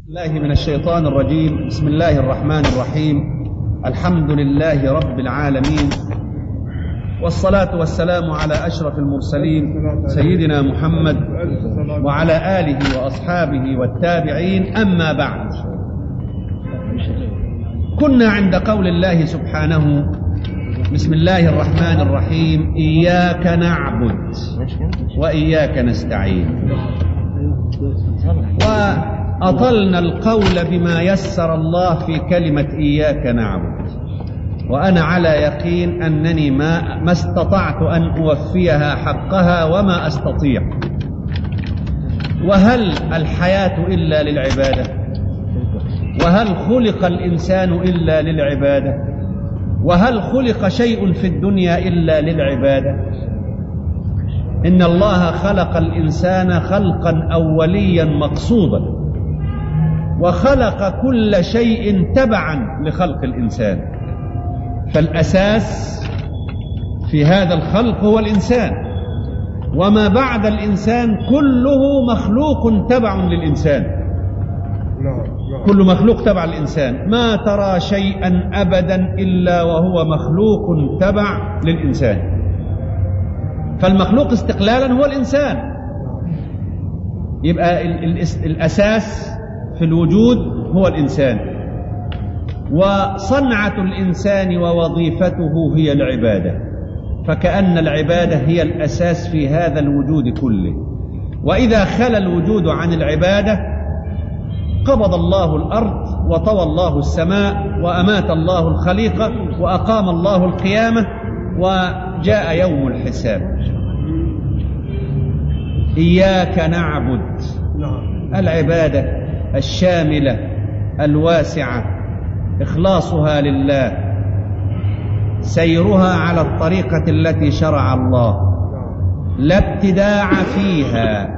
الله من الشيطان الرجيم بسم الله الرحمن الرحيم الحمد لله رب العالمين والصلاة والسلام على أشرف المرسلين سيدنا محمد وعلى آله وأصحابه والتابعين أما بعد كنا عند قول الله سبحانه بسم الله الرحمن الرحيم إياك نعبد وإياك نستعين وأطلنا القول بما يسر الله في كلمة إياك نعبد وأنا على يقين أنني ما, ما استطعت أن أوفيها حقها وما أستطيع وهل الحياة إلا للعبادة وهل خلق الإنسان إلا للعبادة وهل خلق شيء في الدنيا إلا للعبادة إن الله خلق الإنسان خلقا أوليا مقصودا وخلق كل شيء تبعا لخلق الإنسان فالأساس في هذا الخلق هو الإنسان وما بعد الإنسان كله مخلوق تبع للإنسان كل مخلوق تبع الإنسان ما ترى شيئا أبدا إلا وهو مخلوق تبع للإنسان فالمخلوق استقلالا هو الإنسان يبقى الأساس في الوجود هو الإنسان وصنعة الإنسان ووظيفته هي العبادة فكأن العبادة هي الأساس في هذا الوجود كله وإذا خلى الوجود عن العبادة قبض الله الأرض وطوى الله السماء وأمات الله الخليقة وأقام الله القيامة وجاء يوم الحساب إياك نعبد العبادة الشاملة الواسعة إخلاصها لله سيرها على الطريقة التي شرع الله لا ابتداع فيها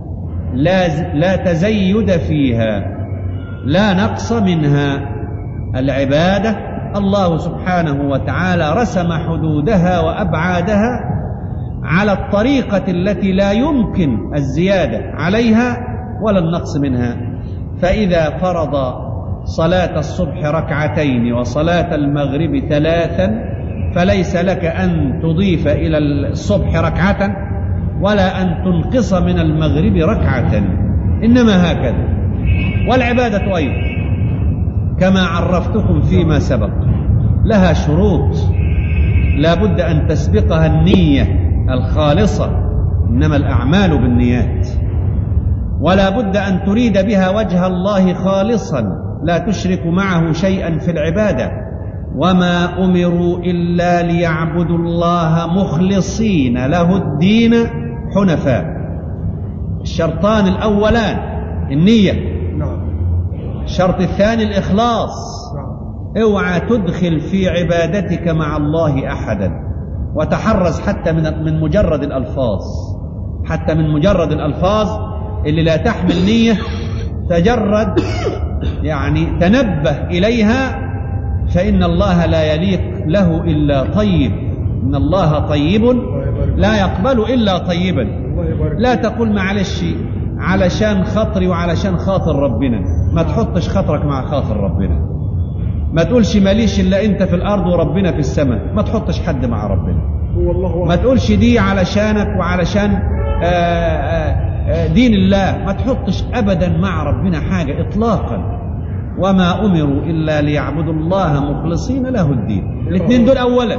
لا, لا تزيد فيها لا نقص منها العبادة الله سبحانه وتعالى رسم حدودها وأبعادها على الطريقة التي لا يمكن الزيادة عليها ولا النقص منها فإذا فرض صلاة الصبح ركعتين وصلاة المغرب ثلاثا فليس لك أن تضيف إلى الصبح ركعة ولا أن تنقص من المغرب ركعة إنما هكذا والعبادة أيضا كما عرفتكم فيما سبق لها شروط لا بد أن تسبقها النية الخالصة إنما الأعمال بالنيات ولا بد أن تريد بها وجه الله خالصا لا تشرك معه شيئا في العبادة وما أمروا إلا ليعبدوا الله مخلصين له الدين حنفاء الشرطان الأولان النية الشرط الثاني الإخلاص اوعى تدخل في عبادتك مع الله أحدا وتحرز حتى من من مجرد الألفاظ حتى من مجرد الألفاظ اللي لا تحمل نية تجرد يعني تنبه إليها فإن الله لا يليق له إلا طيب إن الله طيب لا يقبل إلا طيبا لا تقول معلش علشان خاطري وعلشان خاطر ربنا ما تحطش خاطرك مع خاطر ربنا ما تقولش ماليش إلا أنت في الأرض وربنا في السماء ما تحطش حد مع ربنا ما تقولش دي علشانك وعلشان آآ آآ دين الله ما تحطش أبدا مع ربنا حاجة إطلاقا وما أمروا إلا ليعبدوا الله مخلصين له الدين الاثنين دول أولا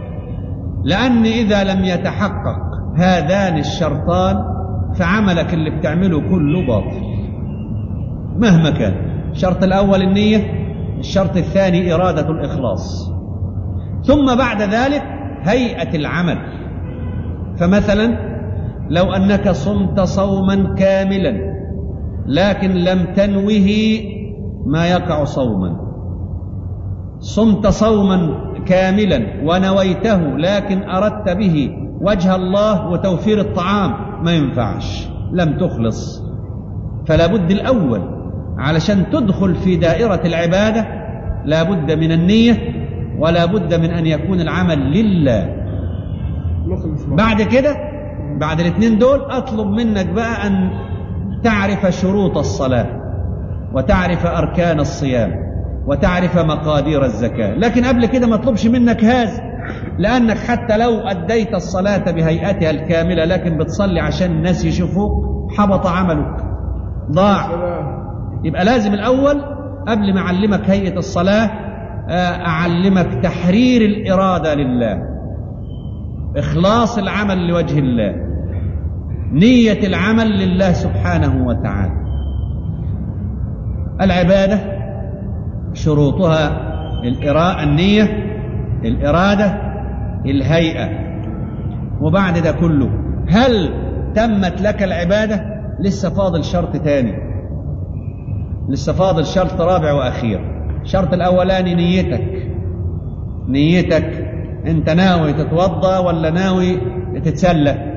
لأن إذا لم يتحقق هذان الشرطان فعملك اللي بتعمله كله باطل مهما كان الشرط الأول النية الشرط الثاني إرادة الإخلاص ثم بعد ذلك هيئة العمل فمثلا لو أنك صمت صوما كاملا لكن لم تنوه ما يقع صوما صمت صوما كاملا ونويته لكن أردت به وجه الله وتوفير الطعام ما ينفعش لم تخلص فلا بد الأول علشان تدخل في دائرة العبادة لا بد من النية ولا بد من أن يكون العمل لله بعد كده بعد الاثنين دول أطلب منك بقى أن تعرف شروط الصلاة وتعرف أركان الصيام وتعرف مقادير الزكاة لكن قبل كده ما اطلبش منك هذا لأنك حتى لو أديت الصلاة بهيئتها الكاملة لكن بتصلي عشان الناس يشوفوك حبط عملك ضاع يبقى لازم الأول قبل ما أعلمك هيئة الصلاة أعلمك تحرير الإرادة لله إخلاص العمل لوجه الله نية العمل لله سبحانه وتعالى العبادة شروطها الإراء النية الإرادة الهيئة وبعد ده كله هل تمت لك العبادة لسه فاضل شرط تاني لسه فاضل شرط رابع وأخير الشرط الأولاني نيتك نيتك أنت ناوي تتوضأ ولا ناوي تتسلى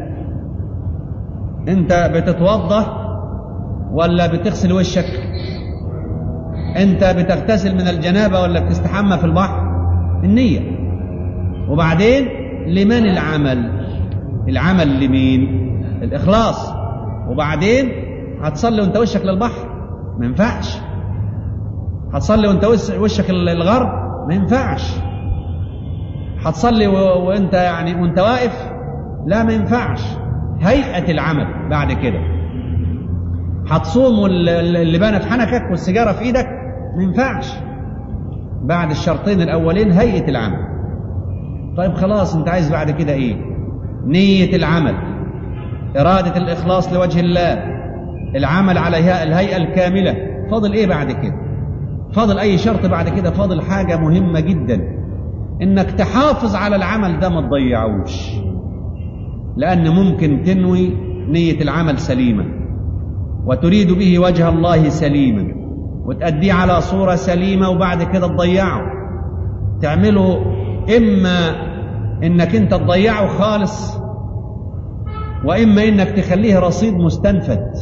أنت بتتوضأ ولا بتغسل وشك أنت بتغتسل من الجنابة ولا بتستحمى في البحر النية وبعدين لمن العمل العمل لمين الإخلاص وبعدين هتصلي وانت وشك للبحر ما ينفعش هتصلي وانت وشك للغرب ما ينفعش هتصلي وانت يعني وانت واقف لا ما ينفعش هيئة العمل بعد كده هتصوم واللبانة في حنكك والسيجارة في ايدك ما ينفعش بعد الشرطين الاولين هيئة العمل طيب خلاص انت عايز بعد كده ايه نية العمل إرادة الإخلاص لوجه الله العمل على الهيئة الكاملة فاضل إيه بعد كده فاضل أي شرط بعد كده فاضل حاجة مهمة جدا إنك تحافظ على العمل ده ما تضيعوش لأن ممكن تنوي نية العمل سليمة وتريد به وجه الله سليما وتأديه على صورة سليمة وبعد كده تضيعه تعمله إما إنك أنت تضيعه خالص وإما إنك تخليه رصيد مستنفد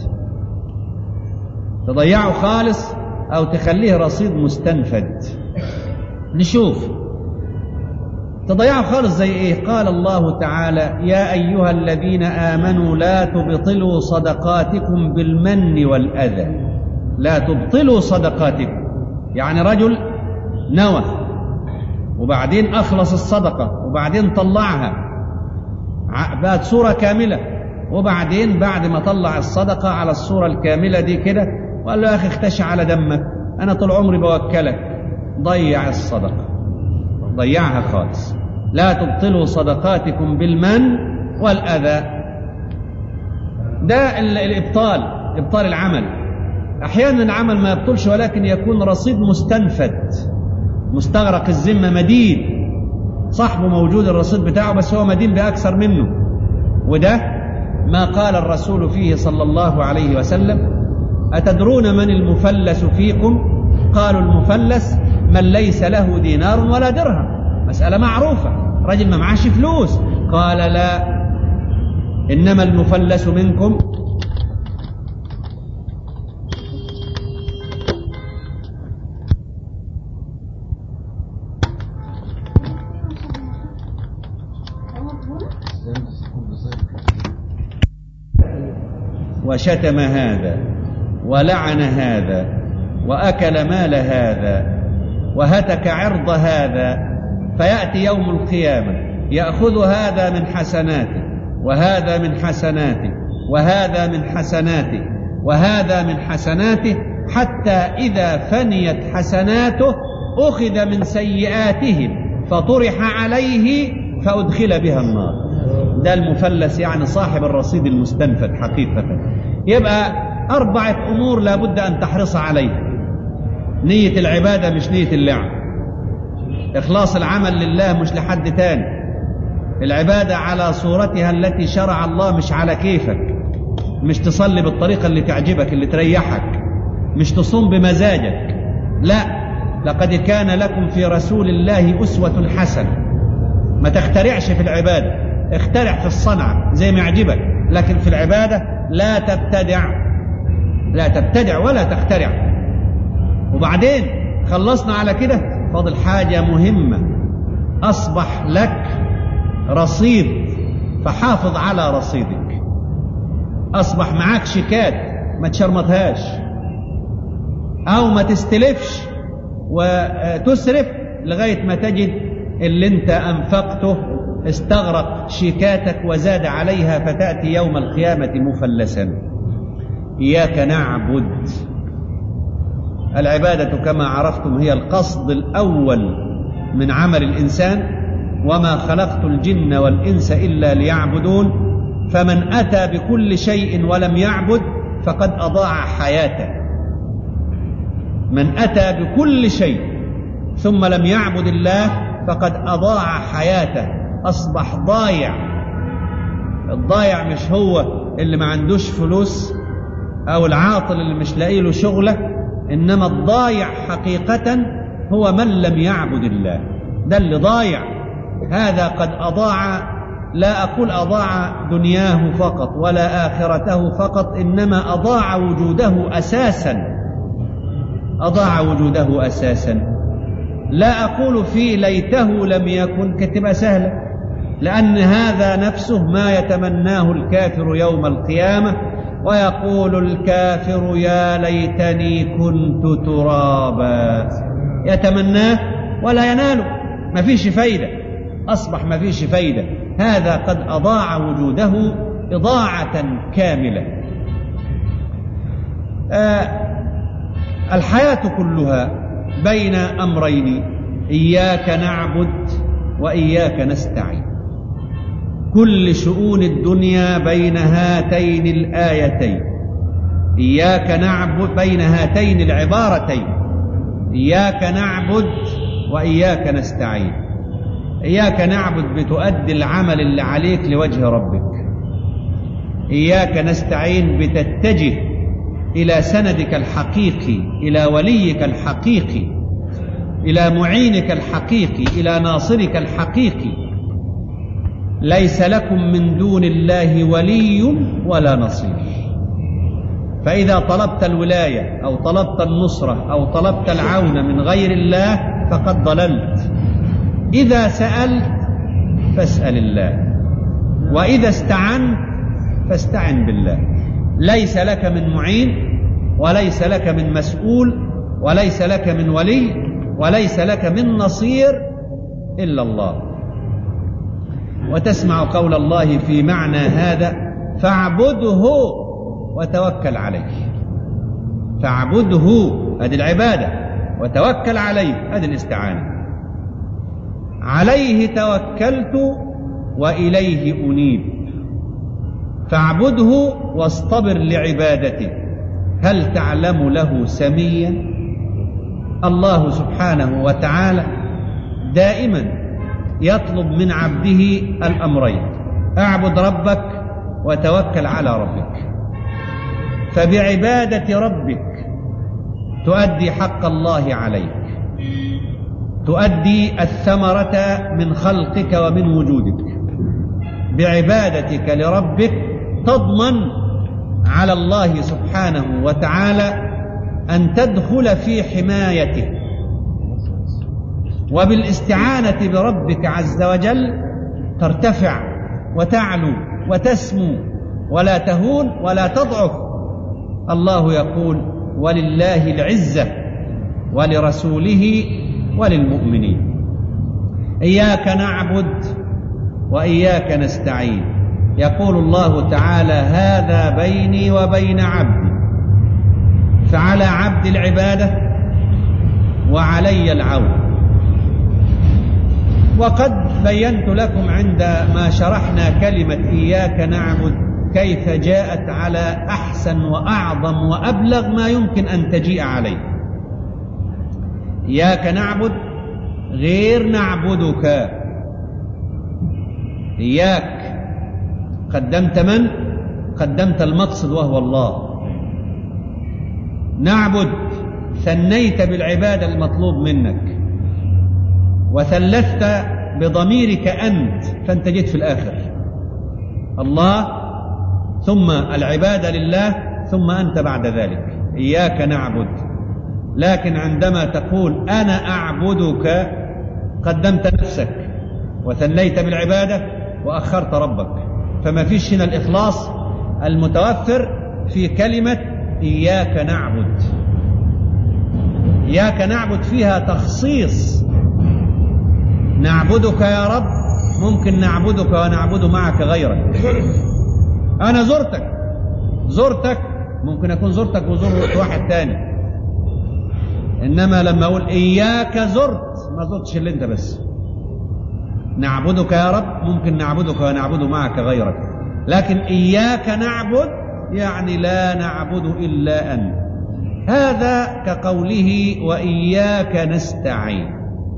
تضيعه خالص أو تخليه رصيد مستنفد نشوف تضيعه خالص زي إيه قال الله تعالى يا أيها الذين آمنوا لا تبطلوا صدقاتكم بالمن والأذى لا تبطلوا صدقاتكم يعني رجل نوى وبعدين أخلص الصدقة وبعدين طلعها بقت صورة كاملة وبعدين بعد ما طلع الصدقة على الصورة الكاملة دي كده وقال له يا أخي اختشى على دمك أنا طول عمري بوكلك ضيع الصدقة ضيعها خالص لا تبطلوا صدقاتكم بالمن والأذى ده الإبطال إبطال العمل أحيانا العمل ما يبطلش ولكن يكون رصيد مستنفد مستغرق الذمة مدين صاحبه موجود الرصيد بتاعه بس هو مدين بأكثر منه وده ما قال الرسول فيه صلى الله عليه وسلم أتدرون من المفلس فيكم قالوا المفلس من ليس له دينار ولا درهم مسألة معروفة رجل ما معاش فلوس قال لا إنما المفلس منكم وشتم هذا ولعن هذا واكل مال هذا وهتك عرض هذا فياتي يوم القيامه ياخذ هذا من حسناته وهذا من حسناته وهذا من حسناته وهذا من حسناته حتى اذا فنيت حسناته اخذ من سيئاتهم فطرح عليه فادخل بها النار ده المفلس يعني صاحب الرصيد المستنفد حقيقة يبقى أربعة أمور لابد أن تحرص عليها نية العبادة مش نية اللعب إخلاص العمل لله مش لحد تاني العبادة على صورتها التي شرع الله مش على كيفك مش تصلي بالطريقة اللي تعجبك اللي تريحك مش تصوم بمزاجك لا لقد كان لكم في رسول الله أسوة حسنة ما تخترعش في العبادة اخترع في الصنعة زي ما يعجبك لكن في العبادة لا تبتدع لا تبتدع ولا تخترع وبعدين خلصنا على كده فاضل حاجة مهمة أصبح لك رصيد فحافظ على رصيدك أصبح معاك شيكات ما تشرمطهاش أو ما تستلفش وتسرف لغاية ما تجد اللي انت أنفقته استغرق شيكاتك وزاد عليها فتأتي يوم القيامة مفلسا إياك نعبد العبادة كما عرفتم هي القصد الأول من عمل الإنسان وما خلقت الجن والإنس إلا ليعبدون فمن أتى بكل شيء ولم يعبد فقد أضاع حياته من أتى بكل شيء ثم لم يعبد الله فقد أضاع حياته أصبح ضايع الضايع مش هو اللي ما عندوش فلوس أو العاطل اللي مش لاقي له شغلة إنما الضايع حقيقة هو من لم يعبد الله ده اللي ضايع هذا قد أضاع لا أقول أضاع دنياه فقط ولا آخرته فقط إنما أضاع وجوده أساسا أضاع وجوده أساسا لا أقول في ليته لم يكن كتبة سهلة لأن هذا نفسه ما يتمناه الكافر يوم القيامة ويقول الكافر يا ليتني كنت ترابا يتمناه ولا يناله ما فيش فايدة أصبح ما فيش فايدة هذا قد أضاع وجوده إضاعة كاملة آه الحياة كلها بين أمرين إياك نعبد وإياك نستعين كل شؤون الدنيا بين هاتين الآيتين إياك نعبد بين هاتين العبارتين إياك نعبد وإياك نستعين إياك نعبد بتؤدي العمل اللي عليك لوجه ربك إياك نستعين بتتجه إلى سندك الحقيقي إلى وليك الحقيقي إلى معينك الحقيقي إلى ناصرك الحقيقي ليس لكم من دون الله ولي ولا نصير فإذا طلبت الولاية أو طلبت النصرة أو طلبت العون من غير الله فقد ضللت إذا سألت فاسأل الله وإذا استعنت فاستعن بالله ليس لك من معين وليس لك من مسؤول وليس لك من ولي وليس لك من نصير إلا الله وتسمع قول الله في معنى هذا فاعبده وتوكل عليه فاعبده هذه العبادة وتوكل عليه هذه الاستعانة عليه توكلت وإليه أنيب فاعبده واصطبر لعبادته هل تعلم له سميا الله سبحانه وتعالى دائما يطلب من عبده الامرين اعبد ربك وتوكل على ربك فبعباده ربك تؤدي حق الله عليك تؤدي الثمره من خلقك ومن وجودك بعبادتك لربك تضمن على الله سبحانه وتعالى ان تدخل في حمايته وبالاستعانه بربك عز وجل ترتفع وتعلو وتسمو ولا تهون ولا تضعف الله يقول ولله العزه ولرسوله وللمؤمنين اياك نعبد واياك نستعين يقول الله تعالى هذا بيني وبين عبدي فعلى عبد العباده وعلي العون وقد بينت لكم عندما شرحنا كلمه اياك نعبد كيف جاءت على احسن واعظم وابلغ ما يمكن ان تجيء عليه اياك نعبد غير نعبدك اياك قدمت من قدمت المقصد وهو الله نعبد ثنيت بالعباده المطلوب منك وثلثت بضميرك انت فانت جيت في الاخر الله ثم العباده لله ثم انت بعد ذلك اياك نعبد لكن عندما تقول انا اعبدك قدمت نفسك وثنيت بالعباده واخرت ربك فما فيش هنا الاخلاص المتوفر في كلمه اياك نعبد إياك نعبد فيها تخصيص نعبدك يا رب ممكن نعبدك ونعبد معك غيرك أنا زرتك زرتك ممكن أكون زرتك وزرت واحد تاني إنما لما أقول إياك زرت ما زرتش اللي أنت بس نعبدك يا رب ممكن نعبدك ونعبد معك غيرك لكن إياك نعبد يعني لا نعبد إلا أنت هذا كقوله وإياك نستعين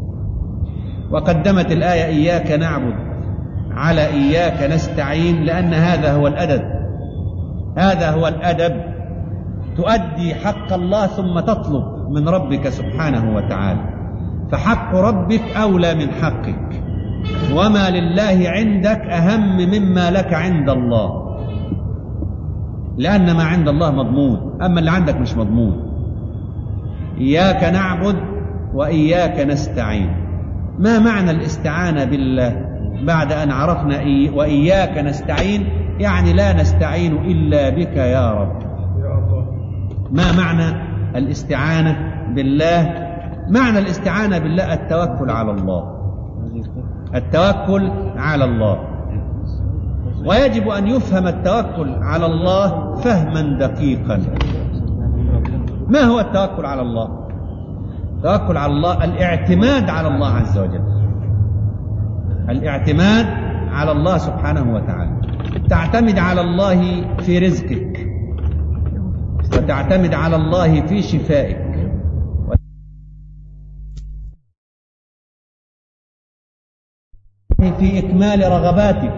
وقدمت الآية إياك نعبد على إياك نستعين لأن هذا هو الأدب هذا هو الأدب تؤدي حق الله ثم تطلب من ربك سبحانه وتعالى فحق ربك أولى من حقك وما لله عندك أهم مما لك عند الله لأن ما عند الله مضمون أما اللي عندك مش مضمون إياك نعبد وإياك نستعين ما معنى الاستعانة بالله بعد أن عرفنا إي وإياك نستعين يعني لا نستعين إلا بك يا رب ما معنى الاستعانة بالله معنى الاستعانة بالله التوكل على الله التوكل على الله ويجب أن يفهم التوكل على الله فهما دقيقا ما هو التوكل على الله التوكل على الله الاعتماد على الله عز وجل الاعتماد على الله سبحانه وتعالى تعتمد على الله في رزقك وتعتمد على الله في شفائك في إكمال رغباتك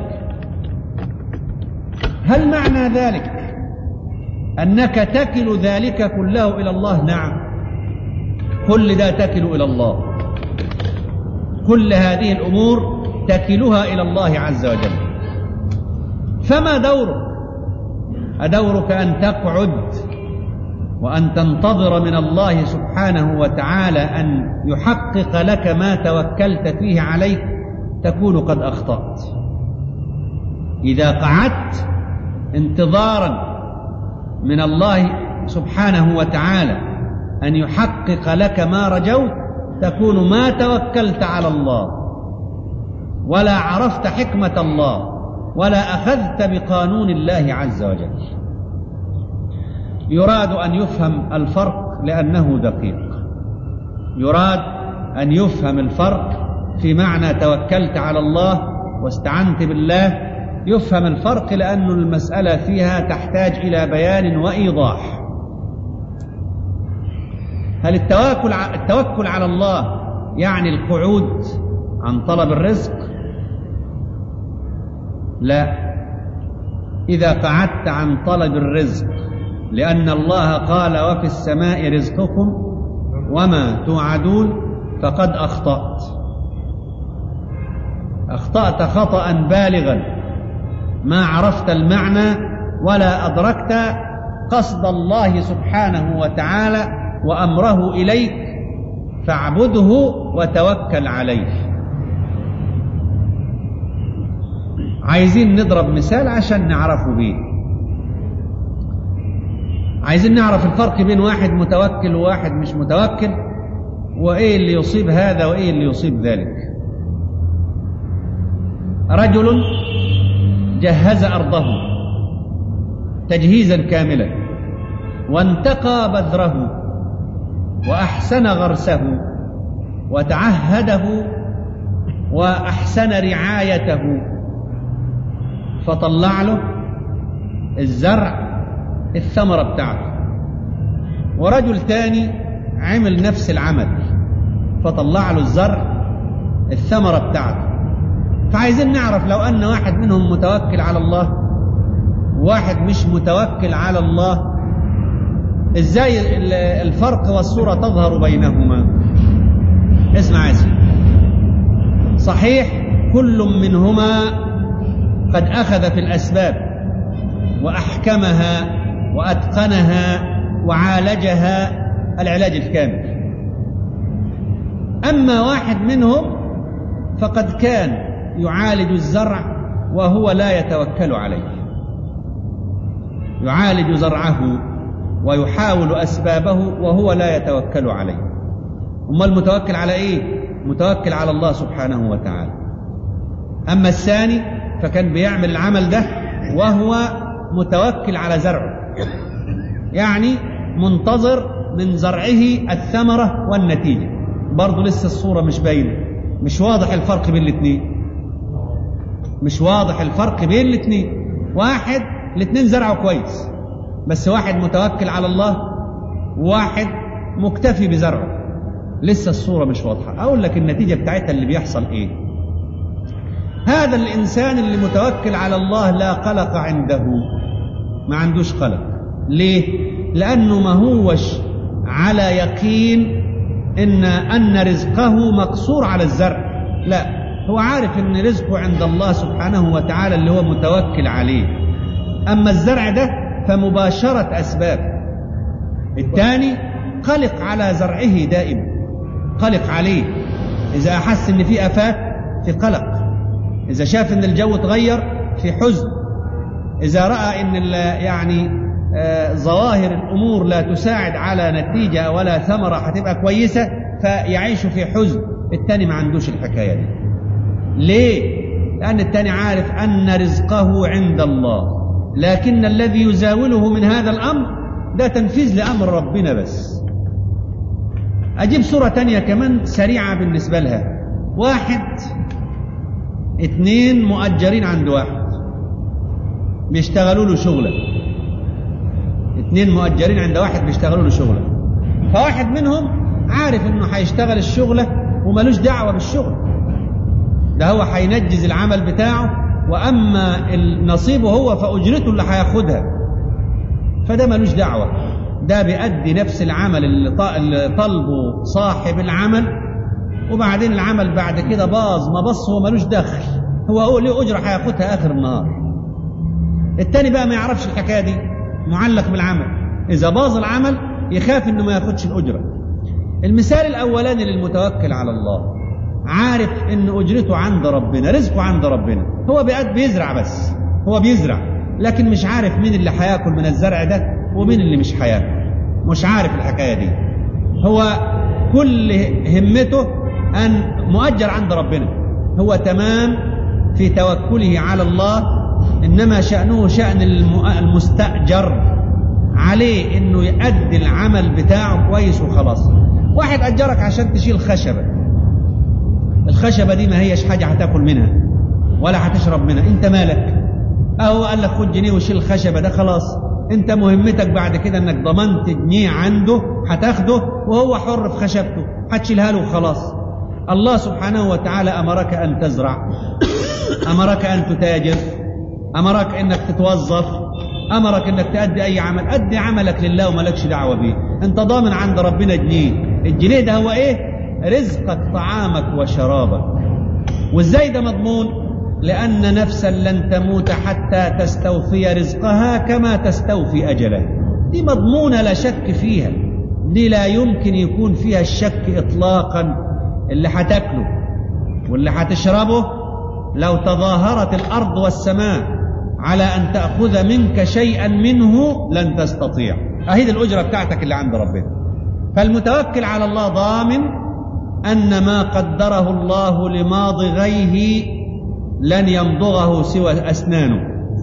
هل معنى ذلك أنك تكل ذلك كله إلى الله نعم كل ده تكل إلى الله كل هذه الأمور تكلها إلى الله عز وجل فما دورك أدورك أن تقعد وأن تنتظر من الله سبحانه وتعالى أن يحقق لك ما توكلت فيه عليك تكون قد أخطأت إذا قعدت انتظارا من الله سبحانه وتعالى أن يحقق لك ما رجوت تكون ما توكلت على الله ولا عرفت حكمة الله ولا أخذت بقانون الله عز وجل يراد أن يفهم الفرق لأنه دقيق يراد أن يفهم الفرق في معنى توكلت على الله واستعنت بالله يفهم الفرق لأن المسألة فيها تحتاج إلى بيان وإيضاح هل التوكل التوكل على الله يعني القعود عن طلب الرزق لا إذا قعدت عن طلب الرزق لأن الله قال وفي السماء رزقكم وما توعدون فقد أخطأت أخطأت خطأ بالغا ما عرفت المعنى ولا أدركت قصد الله سبحانه وتعالى وأمره إليك فاعبده وتوكل عليه عايزين نضرب مثال عشان نعرفه بيه عايزين نعرف الفرق بين واحد متوكل وواحد مش متوكل وايه اللي يصيب هذا وايه اللي يصيب ذلك رجل جهز ارضه تجهيزا كاملا وانتقى بذره واحسن غرسه وتعهده واحسن رعايته فطلع له الزرع الثمرة بتاعته ورجل تاني عمل نفس العمل فطلع له الزرع الثمرة بتاعته فعايزين نعرف لو أن واحد منهم متوكل على الله واحد مش متوكل على الله ازاي الفرق والصورة تظهر بينهما اسمع يا سيدي صحيح كل منهما قد أخذ في الأسباب وأحكمها وأتقنها وعالجها العلاج الكامل أما واحد منهم فقد كان يعالج الزرع وهو لا يتوكل عليه يعالج زرعه ويحاول أسبابه وهو لا يتوكل عليه امال متوكل على ايه متوكل على الله سبحانه وتعالى اما الثاني فكان بيعمل العمل ده وهو متوكل على زرعه يعني منتظر من زرعه الثمرة والنتيجة برضه لسه الصورة مش باينة مش واضح الفرق بين الاثنين مش واضح الفرق بين الاثنين واحد الاثنين زرعوا كويس بس واحد متوكل على الله وواحد مكتفي بزرعه لسه الصورة مش واضحة أقول لك النتيجة بتاعتها اللي بيحصل إيه هذا الإنسان اللي متوكل على الله لا قلق عنده ما عندوش قلق ليه لأنه ما هوش على يقين إن أن رزقه مقصور على الزرع لا هو عارف إن رزقه عند الله سبحانه وتعالى اللي هو متوكل عليه أما الزرع ده فمباشرة أسباب الثاني قلق على زرعه دائما قلق عليه إذا أحس إن في آفات في قلق إذا شاف إن الجو تغير في حزن إذا رأى إن يعني آه ظواهر الأمور لا تساعد على نتيجة ولا ثمرة هتبقى كويسة فيعيش في حزن التاني ما عندوش الحكاية دي ليه؟ لأن التاني عارف أن رزقه عند الله لكن الذي يزاوله من هذا الأمر ده تنفيذ لأمر ربنا بس أجيب صورة تانية كمان سريعة بالنسبة لها واحد اتنين مؤجرين عند واحد بيشتغلوا له شغلة اتنين مؤجرين عند واحد بيشتغلوا له شغلة فواحد منهم عارف انه هيشتغل الشغلة وملوش دعوة بالشغل ده هو هينجز العمل بتاعه واما نصيبه هو فاجرته اللي هياخدها فده ملوش دعوة ده بيأدي نفس العمل اللي طلبه صاحب العمل وبعدين العمل بعد كده باظ ما بص هو ملوش دخل هو له أجرة هياخدها آخر النهار التاني بقى ما يعرفش الحكاية دي معلق بالعمل إذا باظ العمل يخاف إنه ما ياخدش الأجرة المثال الأولاني للمتوكل على الله عارف إن أجرته عند ربنا رزقه عند ربنا هو بيزرع بس هو بيزرع لكن مش عارف مين اللي هياكل من الزرع ده ومين اللي مش هياكل مش عارف الحكايه دي هو كل همته ان مؤجر عند ربنا هو تمام في توكله على الله انما شانه شان المستاجر عليه انه يؤدي العمل بتاعه كويس وخلاص واحد اجرك عشان تشيل خشبه الخشبه دي ما هيش حاجه هتاكل منها ولا هتشرب منها انت مالك اهو قال لك خد جنيه وشيل الخشبه ده خلاص انت مهمتك بعد كده انك ضمنت جنيه عنده هتاخده وهو حر في خشبته هتشيلها له وخلاص الله سبحانه وتعالى امرك ان تزرع امرك ان تتاجر امرك انك تتوظف امرك انك تأدي اي عمل ادي عملك لله وملكش دعوه بيه انت ضامن عند ربنا جنيه الجنيه ده هو ايه رزقك طعامك وشرابك وازاي ده مضمون لأن نفسا لن تموت حتى تستوفي رزقها كما تستوفي أجلها دي مضمونة لا شك فيها دي لا يمكن يكون فيها الشك إطلاقا اللي هتاكله واللي هتشربه لو تظاهرت الأرض والسماء على أن تأخذ منك شيئا منه لن تستطيع أهي الأجرة بتاعتك اللي عند ربنا فالمتوكل على الله ضامن أن ما قدره الله لماضغيه لن يمضغه سوى أسنانه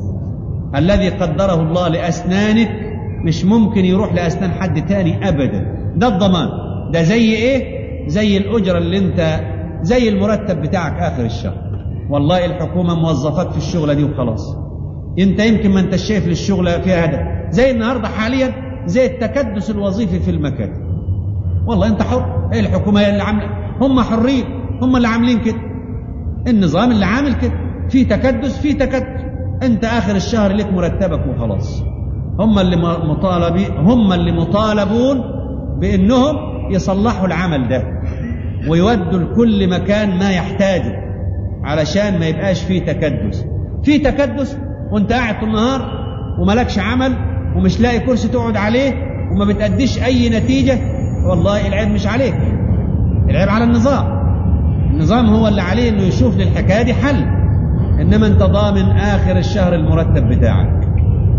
الذي قدره الله لأسنانك مش ممكن يروح لأسنان حد تاني أبدا ده الضمان ده زي إيه زي الأجرة اللي أنت زي المرتب بتاعك آخر الشهر والله الحكومة موظفاك في الشغلة دي وخلاص أنت يمكن ما أنت شايف للشغلة فيها هدف زي النهاردة حاليا زي التكدس الوظيفي في المكاتب والله أنت حر إيه الحكومة هي اللي عاملة هم حرين هم اللي عاملين كده النظام اللي عامل كده في تكدس في تكدس انت اخر الشهر لك مرتبك وخلاص هم اللي مطالبين هم اللي مطالبون بانهم يصلحوا العمل ده ويودوا لكل مكان ما يحتاجه علشان ما يبقاش فيه تكدس في تكدس وانت قاعد طول النهار وملكش عمل ومش لاقي كرسي تقعد عليه وما بتأديش اي نتيجة والله العيب مش عليك العيب على النظام النظام هو اللي عليه انه يشوف للحكايه دي حل انما انت ضامن اخر الشهر المرتب بتاعك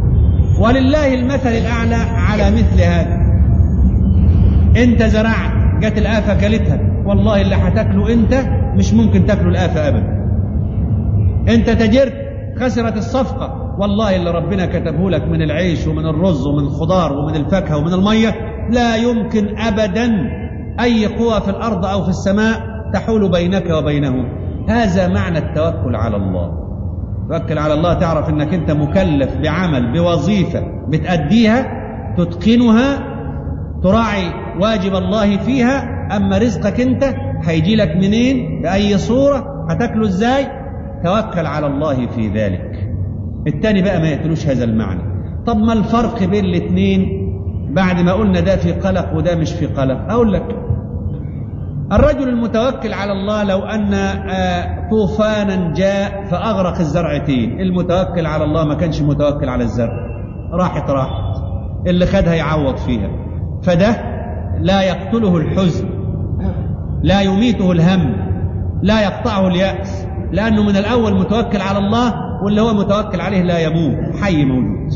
ولله المثل الاعلى على مثل هذا انت زرعت جت الآفة كلتها والله اللي هتاكله أنت مش ممكن تاكله الآفة أبدا أنت تجرت خسرت الصفقة والله اللي ربنا كتبه لك من العيش ومن الرز ومن الخضار ومن الفاكهة ومن المية لا يمكن أبدا أي قوة في الأرض أو في السماء تحول بينك وبينه هذا معنى التوكل على الله توكل على الله تعرف انك انت مكلف بعمل بوظيفة بتأديها تتقنها تراعي واجب الله فيها اما رزقك انت هيجي لك منين بأي صورة هتاكله ازاي توكل على الله في ذلك التاني بقى ما يقتلوش هذا المعنى طب ما الفرق بين الاثنين بعد ما قلنا ده في قلق وده مش في قلق اقول لك الرجل المتوكل على الله لو أن طوفانا جاء فأغرق الزرعتين المتوكل على الله ما كانش متوكل على الزرع راحت راحت اللي خدها يعوض فيها فده لا يقتله الحزن لا يميته الهم لا يقطعه اليأس لأنه من الأول متوكل على الله واللي هو متوكل عليه لا يموت حي موجود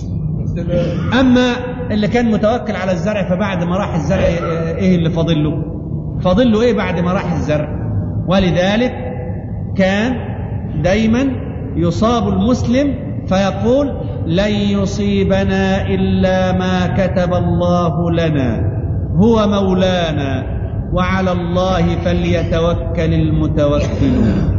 أما اللي كان متوكل على الزرع فبعد ما راح الزرع إيه اللي فاضل له فاضل له ايه بعد ما راح الزرع ولذلك كان دايما يصاب المسلم فيقول لن يصيبنا الا ما كتب الله لنا هو مولانا وعلى الله فليتوكل المتوكلون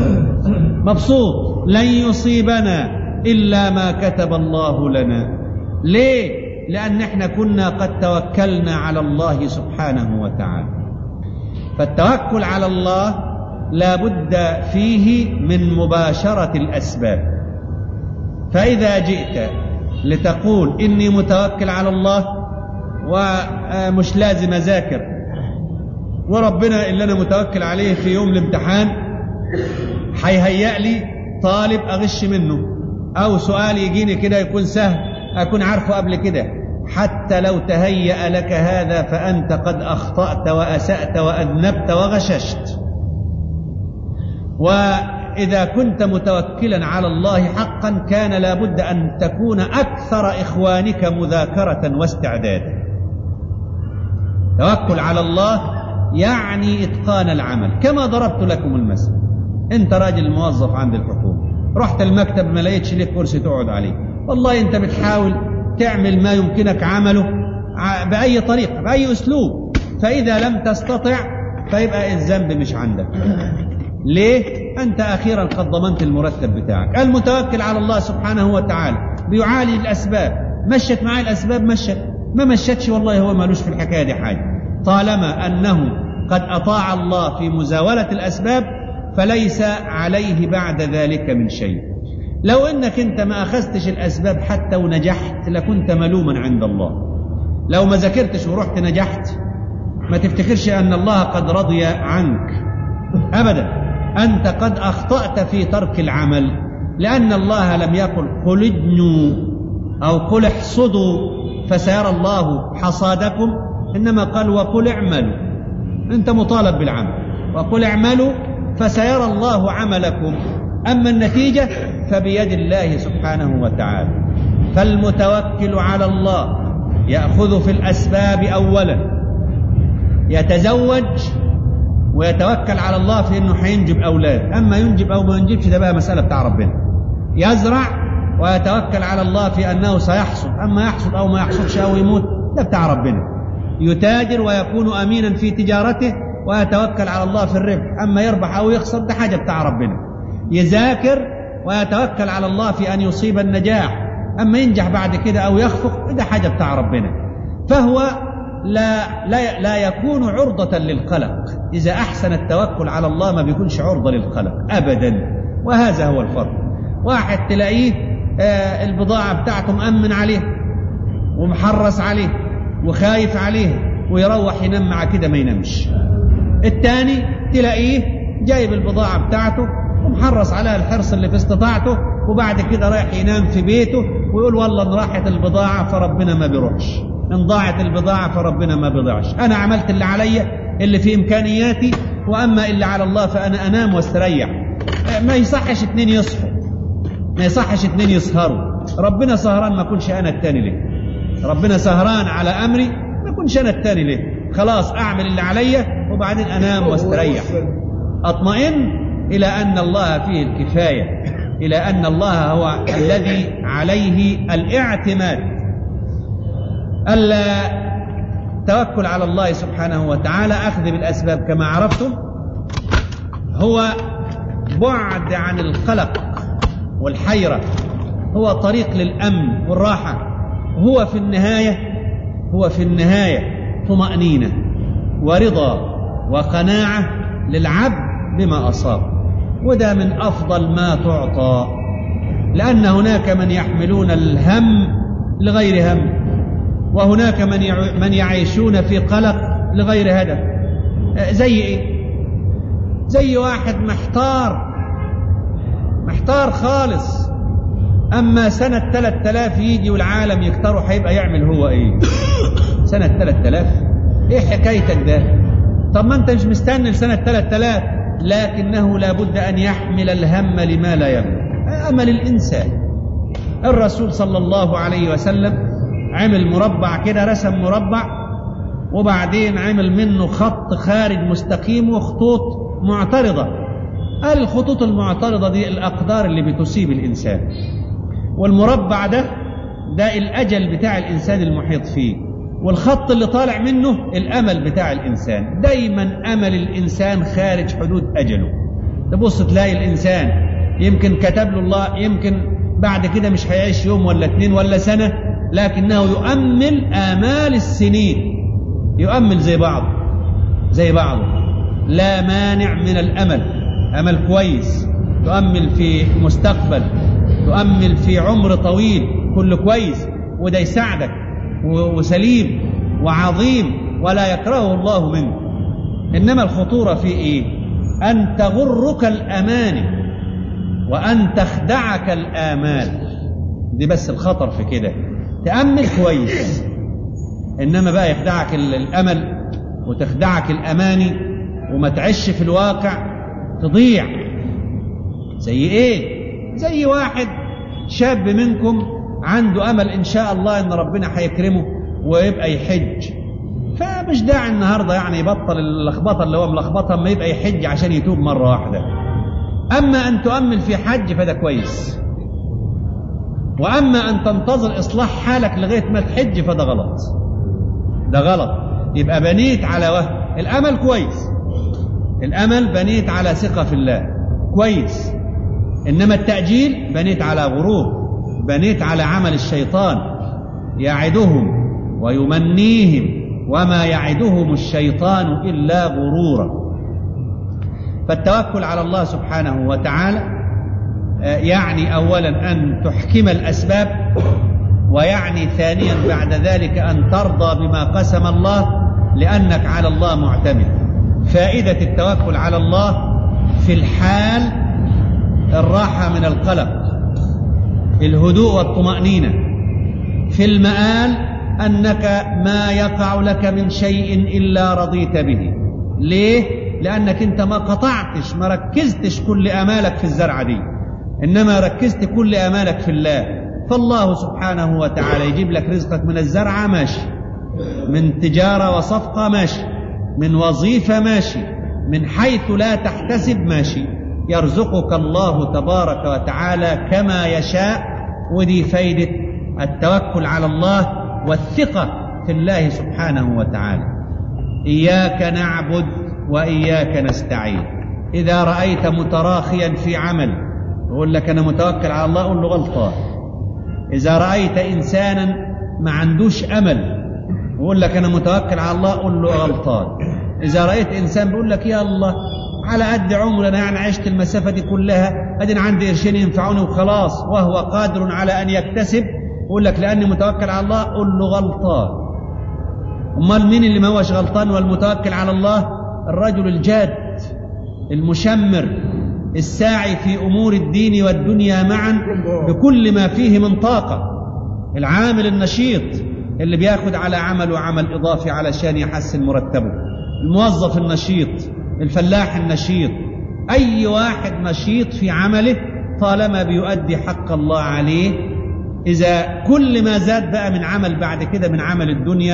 مبسوط لن يصيبنا الا ما كتب الله لنا ليه لان احنا كنا قد توكلنا على الله سبحانه وتعالى فالتوكل على الله لا بد فيه من مباشرة الأسباب فإذا جئت لتقول إني متوكل على الله ومش لازم أذاكر وربنا اللي أنا متوكل عليه في يوم الامتحان هيهيأ لي طالب أغش منه أو سؤال يجيني كده يكون سهل أكون عارفه قبل كده حتى لو تهيأ لك هذا فأنت قد أخطأت وأسأت وأذنبت وغششت وإذا كنت متوكلا على الله حقا كان لابد أن تكون أكثر إخوانك مذاكرة واستعدادا توكل على الله يعني إتقان العمل كما ضربت لكم المثل أنت راجل موظف عند الحكومة رحت المكتب ما لقيتش ليك كرسي تقعد عليه والله أنت بتحاول تعمل ما يمكنك عمله بأي طريقة بأي أسلوب فإذا لم تستطع فيبقى الذنب مش عندك ليه؟ أنت أخيرا قد ضمنت المرتب بتاعك المتوكل على الله سبحانه وتعالى بيعالج الأسباب مشت معي الأسباب مشت ما مشتش والله هو مالوش في الحكاية دي حاجة طالما أنه قد أطاع الله في مزاولة الأسباب فليس عليه بعد ذلك من شيء لو انك انت ما اخذتش الاسباب حتى ونجحت لكنت ملوما عند الله لو ما ذاكرتش ورحت نجحت ما تفتكرش ان الله قد رضي عنك ابدا انت قد اخطات في ترك العمل لان الله لم يقل قل ادنوا او قل احصدوا فسيرى الله حصادكم انما قال وقل اعملوا انت مطالب بالعمل وقل اعملوا فسيرى الله عملكم أما النتيجة فبيد الله سبحانه وتعالى فالمتوكل على الله يأخذ في الأسباب أولا يتزوج ويتوكل على الله في أنه حينجب أولاد أما ينجب أو ما ينجبش ده بقى مسألة بتاع ربنا يزرع ويتوكل على الله في أنه سيحصد أما يحصد أو ما يحصدش أو يموت ده بتاع ربنا يتاجر ويكون أمينا في تجارته ويتوكل على الله في الربح أما يربح أو يخسر ده حاجة بتاع ربنا يذاكر ويتوكل على الله في أن يصيب النجاح أما ينجح بعد كده أو يخفق ده حاجة بتاع ربنا فهو لا, لا, لا يكون عرضة للقلق إذا أحسن التوكل على الله ما بيكونش عرضة للقلق أبدا وهذا هو الفرق واحد تلاقيه آه البضاعة بتاعته مأمن عليه ومحرص عليه وخايف عليه ويروح ينام مع كده ما ينامش الثاني تلاقيه جايب البضاعة بتاعته ومحرص عليها الحرص اللي في استطاعته وبعد كده رايح ينام في بيته ويقول والله ان راحت البضاعة فربنا ما بيروحش ان ضاعت البضاعة فربنا ما بيضيعش انا عملت اللي عليا اللي في امكانياتي واما اللي على الله فانا انام واستريح ما يصحش اتنين يصحوا ما يصحش اتنين يسهروا ربنا سهران ما كنش انا التاني ليه ربنا سهران على امري ما كنش انا التاني ليه خلاص أعمل اللي عليا وبعدين أنام واستريح أطمئن إلى أن الله فيه الكفاية إلى أن الله هو الذي عليه الاعتماد التوكل على الله سبحانه وتعالى أخذ بالأسباب كما عرفتم هو بعد عن القلق والحيرة هو طريق للأمن والراحة هو في النهاية هو في النهاية طمأنينة ورضا وقناعة للعبد بما أصاب وده من أفضل ما تعطى لأن هناك من يحملون الهم لغير هم وهناك من من يعيشون في قلق لغير هدف زي ايه زي واحد محتار محتار خالص اما سنة 3000 يجي والعالم يختاروا هيبقى يعمل هو ايه سنة 3000 ايه حكايتك ده طب ما انت مش مستني لسنة 3000 لكنه لابد ان يحمل الهم لما لا يملك امل الانسان الرسول صلى الله عليه وسلم عمل مربع كده رسم مربع وبعدين عمل منه خط خارج مستقيم وخطوط معترضة قال الخطوط المعترضة دي الأقدار اللي بتصيب الإنسان والمربع ده ده الأجل بتاع الإنسان المحيط فيه والخط اللي طالع منه الأمل بتاع الإنسان دايما أمل الإنسان خارج حدود أجله تبص تلاقي الإنسان يمكن كتب له الله يمكن بعد كده مش هيعيش يوم ولا اتنين ولا سنة لكنه يؤمل آمال السنين يؤمل زي بعض زي بعض لا مانع من الأمل أمل كويس تؤمل في مستقبل تؤمل في عمر طويل كله كويس وده يساعدك وسليم وعظيم ولا يكرهه الله منه إنما الخطورة في إيه أن تغرك الأماني وأن تخدعك الآمال دي بس الخطر في كده تأمل كويس إنما بقى يخدعك الأمل وتخدعك الأماني وما تعيش في الواقع تضيع زي إيه؟ زي واحد شاب منكم عنده أمل إن شاء الله إن ربنا هيكرمه ويبقى يحج فمش داعي النهارده يعني يبطل اللخبطه اللي هو ملخبطها اما يبقى يحج عشان يتوب مره واحده. اما ان تؤمل في حج فده كويس. واما ان تنتظر اصلاح حالك لغايه ما تحج فده غلط. ده غلط. يبقى بنيت على وهم، الامل كويس. الامل بنيت على ثقه في الله. كويس. انما التاجيل بنيت على غرور. بنيت على عمل الشيطان يعدهم ويمنيهم وما يعدهم الشيطان الا غرورا فالتوكل على الله سبحانه وتعالى يعني اولا ان تحكم الاسباب ويعني ثانيا بعد ذلك ان ترضى بما قسم الله لانك على الله معتمد فائده التوكل على الله في الحال الراحه من القلق الهدوء والطمانينه في المآل أنك ما يقع لك من شيء إلا رضيت به ليه؟ لأنك أنت ما قطعتش ما ركزتش كل أمالك في الزرعة دي إنما ركزت كل أمالك في الله فالله سبحانه وتعالى يجيب لك رزقك من الزرعة ماشي من تجارة وصفقة ماشي من وظيفة ماشي من حيث لا تحتسب ماشي يرزقك الله تبارك وتعالى كما يشاء ودي فايدة التوكل على الله والثقة في الله سبحانه وتعالى إياك نعبد وإياك نستعين إذا رأيت متراخيا في عمل يقول لك أنا متوكل على الله قل له غلطان إذا رأيت إنسانا ما عندوش أمل يقول لك أنا متوكل على الله قل له غلطان إذا رأيت إنسان بيقول لك يا الله على قد عمري أنا يعني عشت المسافة دي كلها أدين عندي قرشين ينفعوني وخلاص وهو قادر على أن يكتسب يقول لك لاني متوكل على الله قل له غلطان امال مين اللي ما هوش غلطان والمتوكل على الله الرجل الجاد المشمر الساعي في امور الدين والدنيا معا بكل ما فيه من طاقه العامل النشيط اللي بياخد على عمله عمل اضافي علشان يحسن مرتبه الموظف النشيط الفلاح النشيط اي واحد نشيط في عمله طالما بيؤدي حق الله عليه إذا كل ما زاد بقى من عمل بعد كده من عمل الدنيا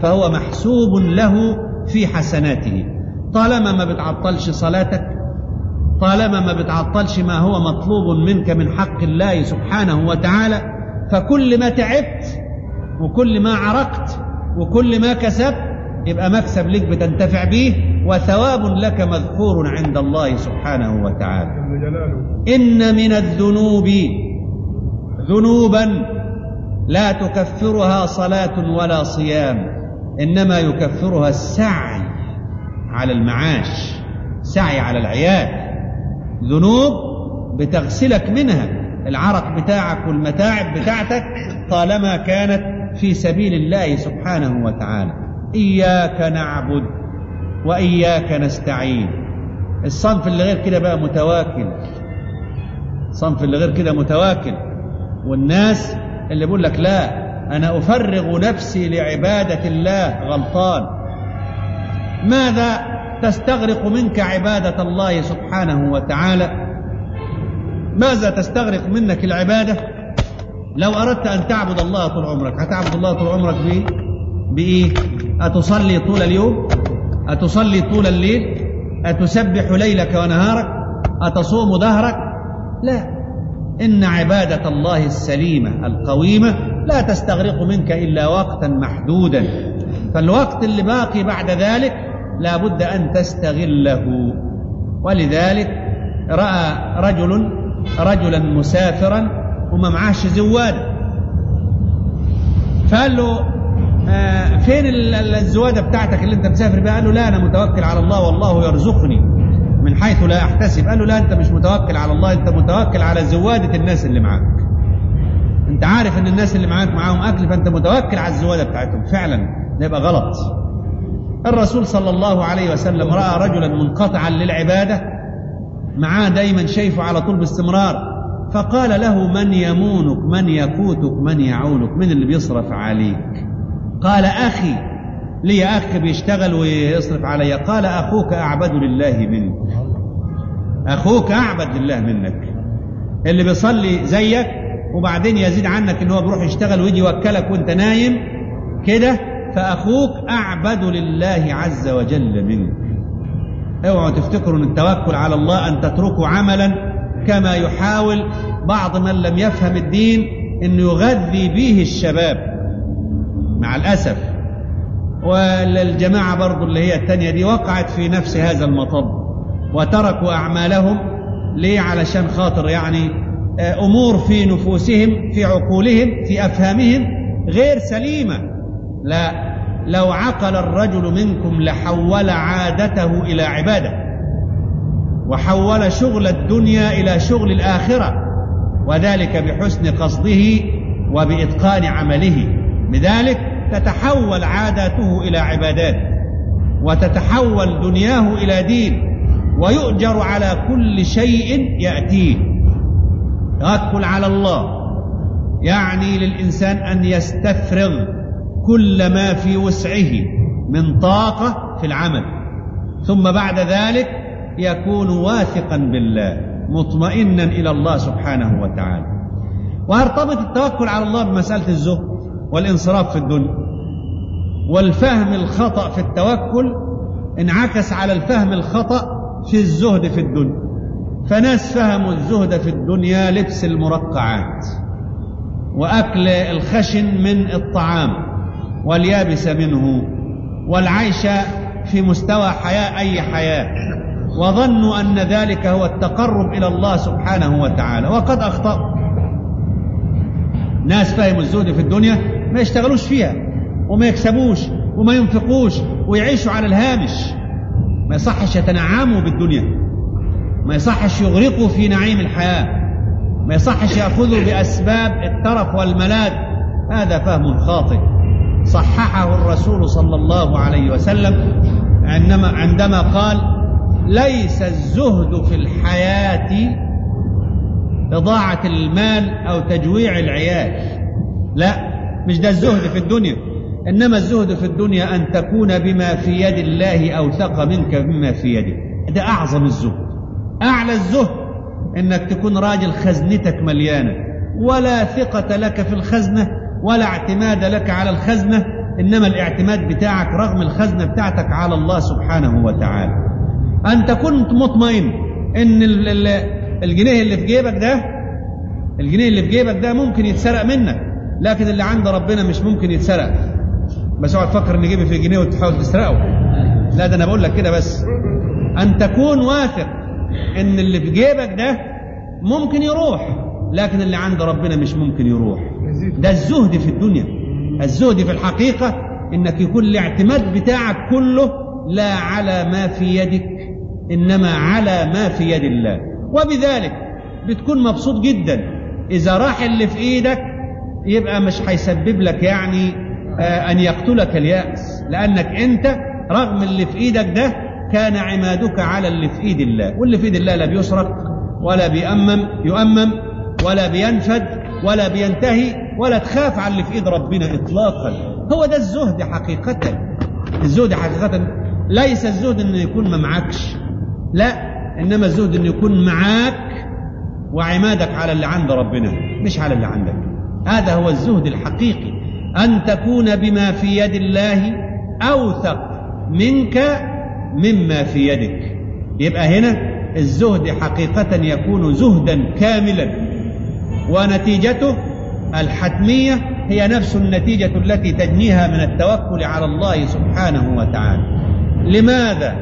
فهو محسوب له في حسناته طالما ما بتعطلش صلاتك طالما ما بتعطلش ما هو مطلوب منك من حق الله سبحانه وتعالى فكل ما تعبت وكل ما عرقت وكل ما كسبت يبقى مكسب لك بتنتفع به وثواب لك مذكور عند الله سبحانه وتعالى إن من الذنوب ذنوبا لا تكفرها صلاة ولا صيام إنما يكفرها السعي على المعاش سعي على العيال ذنوب بتغسلك منها العرق بتاعك والمتاعب بتاعتك طالما كانت في سبيل الله سبحانه وتعالى إياك نعبد وإياك نستعين الصنف اللي غير كده بقى متواكل الصنف اللي غير كده متواكل والناس اللي بيقول لك لا أنا أفرغ نفسي لعبادة الله غلطان ماذا تستغرق منك عبادة الله سبحانه وتعالى ماذا تستغرق منك العبادة لو أردت أن تعبد الله طول عمرك هتعبد الله طول عمرك بإيه بإيه أتصلي طول اليوم أتصلي طول الليل أتسبح ليلك ونهارك أتصوم دهرك لا إن عبادة الله السليمة القويمة لا تستغرق منك إلا وقتا محدودا فالوقت اللي باقي بعد ذلك لا بد أن تستغله ولذلك رأى رجل رجلا مسافرا وما معاش زواد فقال له آه فين الزواده بتاعتك اللي انت مسافر بها؟ قال له لا انا متوكل على الله والله يرزقني من حيث لا احتسب قال له لا انت مش متوكل على الله انت متوكل على زواده الناس اللي معاك انت عارف ان الناس اللي معاك معاهم اكل فانت متوكل على الزواده بتاعتهم فعلا ده يبقى غلط الرسول صلى الله عليه وسلم راى رجلا منقطعا للعباده معاه دايما شايفه على طول باستمرار فقال له من يمونك من يقوتك من يعولك من اللي بيصرف عليك قال اخي لي اخ بيشتغل ويصرف علي قال اخوك اعبد لله منك اخوك اعبد لله منك اللي بيصلي زيك وبعدين يزيد عنك ان هو بيروح يشتغل ويجي يوكلك وانت نايم كده فاخوك اعبد لله عز وجل منك اوعوا تفتكروا ان التوكل على الله ان تتركوا عملا كما يحاول بعض من لم يفهم الدين انه يغذي به الشباب مع الاسف والجماعه برضو اللي هي الثانيه دي وقعت في نفس هذا المطب وتركوا اعمالهم ليه علشان خاطر يعني امور في نفوسهم في عقولهم في افهامهم غير سليمه لا لو عقل الرجل منكم لحول عادته الى عباده وحول شغل الدنيا الى شغل الاخره وذلك بحسن قصده وباتقان عمله بذلك تتحول عاداته الى عبادات وتتحول دنياه الى دين ويؤجر على كل شيء ياتيه توكل على الله يعني للانسان ان يستفرغ كل ما في وسعه من طاقه في العمل ثم بعد ذلك يكون واثقا بالله مطمئنا الى الله سبحانه وتعالى ويرتبط التوكل على الله بمساله الزهد والانصراف في الدنيا والفهم الخطا في التوكل انعكس على الفهم الخطا في الزهد في الدنيا فناس فهموا الزهد في الدنيا لبس المرقعات واكل الخشن من الطعام واليابس منه والعيش في مستوى حياه اي حياه وظنوا ان ذلك هو التقرب الى الله سبحانه وتعالى وقد اخطاوا ناس فهموا الزهد في الدنيا ما يشتغلوش فيها وما يكسبوش وما ينفقوش ويعيشوا على الهامش ما يصحش يتنعموا بالدنيا ما يصحش يغرقوا في نعيم الحياه ما يصحش ياخذوا باسباب الترف والملاذ هذا فهم خاطئ صححه الرسول صلى الله عليه وسلم عندما عندما قال ليس الزهد في الحياه إضاعة المال أو تجويع العيال لا مش ده الزهد في الدنيا إنما الزهد في الدنيا أن تكون بما في يد الله أوثق منك بما في يده ده أعظم الزهد أعلى الزهد إنك تكون راجل خزنتك مليانة ولا ثقة لك في الخزنة ولا اعتماد لك على الخزنة إنما الاعتماد بتاعك رغم الخزنة بتاعتك على الله سبحانه وتعالى أنت كنت مطمئن إن ال- ال- الجنيه اللي في جيبك ده الجنيه اللي في جيبك ده ممكن يتسرق منك لكن اللي عند ربنا مش ممكن يتسرق بس اوعى تفكر ان جيبي في جنيه وتحاول تسرقه لا ده انا بقول لك كده بس ان تكون واثق ان اللي في جيبك ده ممكن يروح لكن اللي عند ربنا مش ممكن يروح ده الزهد في الدنيا الزهد في الحقيقة انك يكون الاعتماد بتاعك كله لا على ما في يدك انما على ما في يد الله وبذلك بتكون مبسوط جدا اذا راح اللي في ايدك يبقى مش هيسبب لك يعني آه، ان يقتلك اليأس لانك انت رغم اللي في ايدك ده كان عمادك على اللي في ايد الله واللي في ايد الله لا بيسرق ولا بيأمم يؤمم ولا بينفد ولا بينتهي ولا تخاف على اللي في ايد ربنا اطلاقا هو ده الزهد حقيقة الزهد حقيقة ليس الزهد انه يكون ما معكش لا انما الزهد انه يكون معاك وعمادك على اللي عند ربنا مش على اللي عندك هذا هو الزهد الحقيقي ان تكون بما في يد الله اوثق منك مما في يدك يبقى هنا الزهد حقيقة يكون زهدا كاملا ونتيجته الحتمية هي نفس النتيجة التي تجنيها من التوكل على الله سبحانه وتعالى لماذا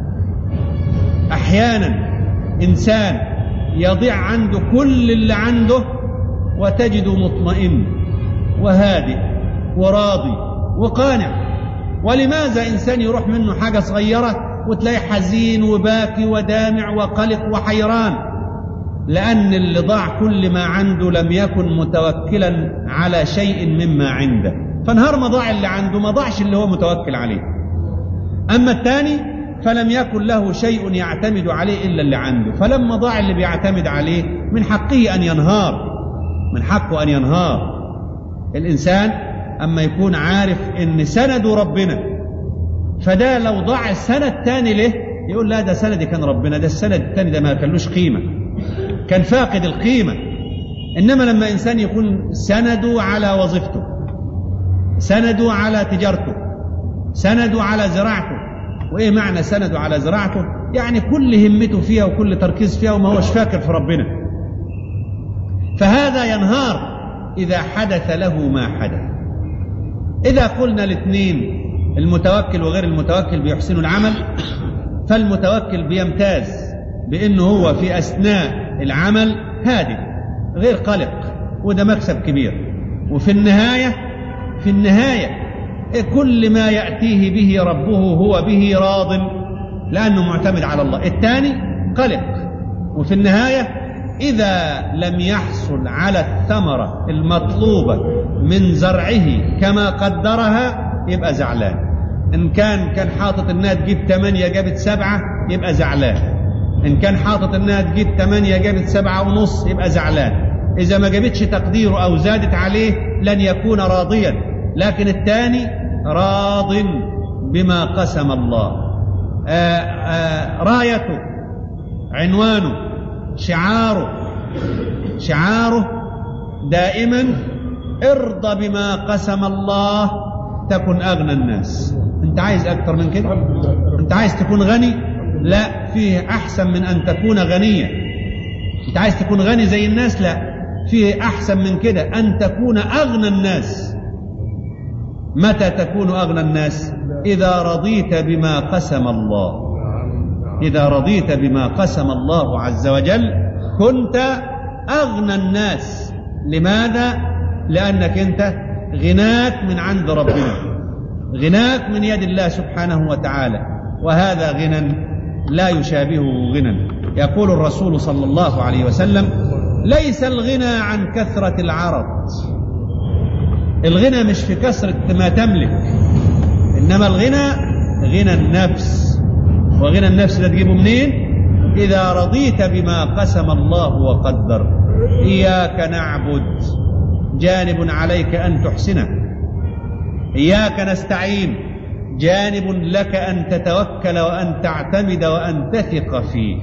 أحيانا إنسان يضيع عنده كل اللي عنده وتجده مطمئن وهادئ وراضي وقانع ولماذا إنسان يروح منه حاجة صغيرة وتلاقي حزين وباكي ودامع وقلق وحيران لأن اللي ضاع كل ما عنده لم يكن متوكلا على شيء مما عنده فنهار ما ضاع اللي عنده ما ضاعش اللي هو متوكل عليه أما الثاني فلم يكن له شيء يعتمد عليه إلا اللي عنده فلما ضاع اللي بيعتمد عليه من حقه أن ينهار من حقه أن ينهار الإنسان أما يكون عارف إن سنده ربنا فده لو ضاع السنة الثاني له يقول لا ده سندي كان ربنا ده السند الثاني ده ما كانلوش قيمة كان فاقد القيمة إنما لما إنسان يكون سنده على وظيفته سنده على تجارته سنده على زراعته وإيه معنى سنده على زراعته يعني كل همته فيها وكل تركيز فيها وما هوش فاكر في ربنا فهذا ينهار إذا حدث له ما حدث إذا قلنا الاثنين المتوكل وغير المتوكل بيحسنوا العمل فالمتوكل بيمتاز بأنه هو في أثناء العمل هادئ غير قلق وده مكسب كبير وفي النهاية في النهاية كل ما يأتيه به ربه هو به راض لأنه معتمد على الله الثاني قلق وفي النهاية إذا لم يحصل على الثمرة المطلوبة من زرعه كما قدرها يبقى زعلان إن كان كان حاطط إنها تجيب ثمانية جابت سبعة يبقى زعلان إن كان حاطط إنها تجيب ثمانية جابت سبعة ونص يبقى زعلان إذا ما جابتش تقديره أو زادت عليه لن يكون راضيا لكن الثاني راض بما قسم الله آآ آآ رايته عنوانه شعاره شعاره دائما ارضى بما قسم الله تكن اغنى الناس انت عايز اكتر من كده انت عايز تكون غني لا فيه احسن من ان تكون غنيا انت عايز تكون غني زي الناس لا فيه احسن من كده ان تكون اغنى الناس متى تكون اغنى الناس اذا رضيت بما قسم الله اذا رضيت بما قسم الله عز وجل كنت اغنى الناس لماذا لانك انت غناك من عند ربنا غناك من يد الله سبحانه وتعالى وهذا غنى لا يشابهه غنى يقول الرسول صلى الله عليه وسلم ليس الغنى عن كثره العرض الغنى مش في كثره ما تملك انما الغنى غنى النفس وغنى النفس ده تجيبه منين اذا رضيت بما قسم الله وقدر اياك نعبد جانب عليك ان تحسنه اياك نستعين جانب لك ان تتوكل وان تعتمد وان تثق فيه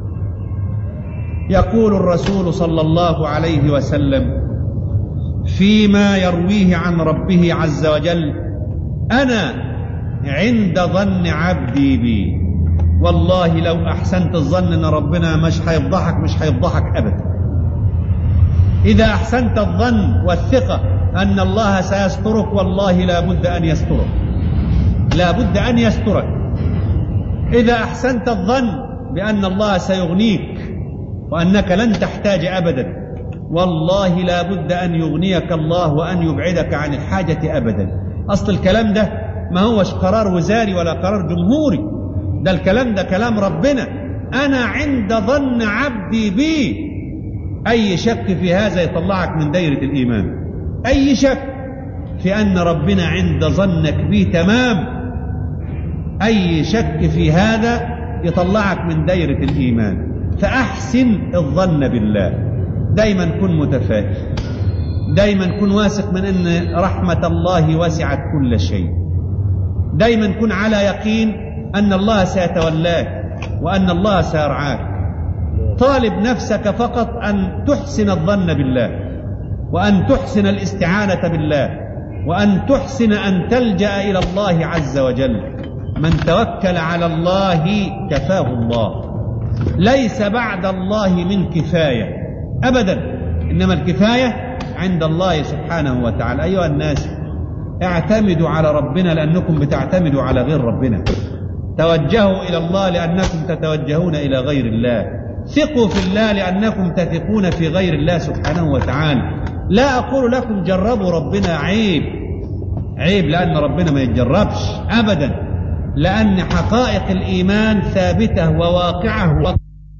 يقول الرسول صلى الله عليه وسلم فيما يرويه عن ربه عز وجل أنا عند ظن عبدي بي والله لو أحسنت الظن أن ربنا مش هيفضحك مش هيفضحك أبدا إذا أحسنت الظن والثقة أن الله سيسترك والله لا بد أن يسترك لا بد أن يسترك إذا أحسنت الظن بأن الله سيغنيك وأنك لن تحتاج أبدا والله لا بد أن يغنيك الله وأن يبعدك عن الحاجة أبدا أصل الكلام ده ما هوش قرار وزاري ولا قرار جمهوري ده الكلام ده كلام ربنا أنا عند ظن عبدي بي أي شك في هذا يطلعك من دائرة الإيمان أي شك في أن ربنا عند ظنك به تمام أي شك في هذا يطلعك من دائرة الإيمان فأحسن الظن بالله دايما كن متفائل دايما كن واثق من أن رحمة الله وسعت كل شيء دايما كن على يقين أن الله سيتولاك وأن الله سيرعاك طالب نفسك فقط أن تحسن الظن بالله وأن تحسن الاستعانة بالله وأن تحسن أن تلجأ إلى الله عز وجل من توكل على الله كفاه الله ليس بعد الله من كفاية أبدا إنما الكفاية عند الله سبحانه وتعالى أيها الناس اعتمدوا على ربنا لأنكم بتعتمدوا على غير ربنا توجهوا إلى الله لأنكم تتوجهون إلى غير الله ثقوا في الله لأنكم تثقون في غير الله سبحانه وتعالى لا أقول لكم جربوا ربنا عيب عيب لأن ربنا ما يتجربش أبدا لأن حقائق الإيمان ثابتة وواقعة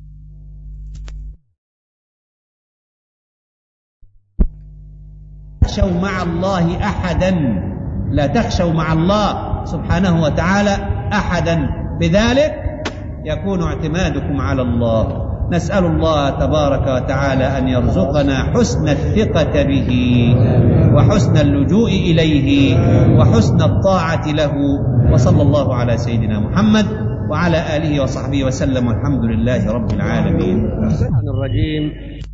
تخشوا مع الله أحدا لا تخشوا مع الله سبحانه وتعالى أحدا بذلك يكون اعتمادكم على الله نسأل الله تبارك وتعالى أن يرزقنا حسن الثقة به وحسن اللجوء إليه وحسن الطاعة له وصلى الله على سيدنا محمد وعلى آله وصحبه وسلم والحمد لله رب العالمين الرحمن الرجيم